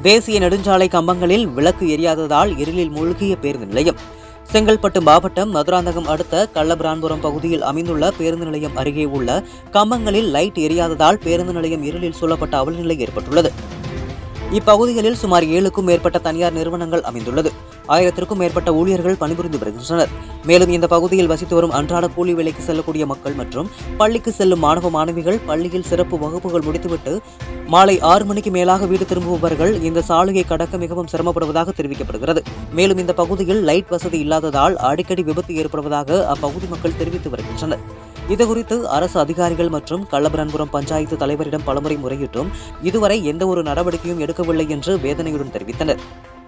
தேசிய நெடுஞ்சாலை கம்பங்களில் விளக்கு எரியாததால் இருளில் மூழ்கிய பேருந்து நிலையம் செங்கல்பட்டு மாவட்டம் மதுராந்தகம் அடுத்த கள்ளபிரான்புரம் பகுதியில் அமைந்துள்ள பேருந்து நிலையம் அருகே உள்ள கம்பங்களில் லைட் எரியாததால் பேருந்து நிலையம் இருளில் சூழப்பட்ட அவல்நிலை ஏற்பட்டுள்ளது இப்பகுதிகளில் சுமார் ஏழுக்கும் மேற்பட்ட தனியார் நிறுவனங்கள் அமைந்துள்ளது ஆயிரத்திற்கும் மேற்பட்ட ஊழியர்கள் பணிபுரிந்து வருகின்றனர் மேலும் இந்த பகுதியில் வசித்து வரும் அன்றாட கூலி வேலைக்கு செல்லக்கூடிய மக்கள் மற்றும் பள்ளிக்கு செல்லும் மாணவ மாணவிகள் பள்ளியில் சிறப்பு வகுப்புகள் முடித்துவிட்டு மாலை ஆறு மணிக்கு மேலாக வீடு திரும்புபவர்கள் இந்த சாலையை கடக்க மிகவும் சிரமப்படுவதாக தெரிவிக்கப்படுகிறது மேலும் இந்த பகுதியில் லைட் வசதி இல்லாததால் அடிக்கடி விபத்து ஏற்படுவதாக அப்பகுதி மக்கள் தெரிவித்து வருகின்றனர் இதுகுறித்து அரசு அதிகாரிகள் மற்றும் கள்ளபரன்புரம் பஞ்சாயத்து தலைவரிடம் பலமுறை முறையிட்டும் இதுவரை எந்த ஒரு நடவடிக்கையும் எடுக்கவில்லை என்று வேதனையுடன் தெரிவித்தனர்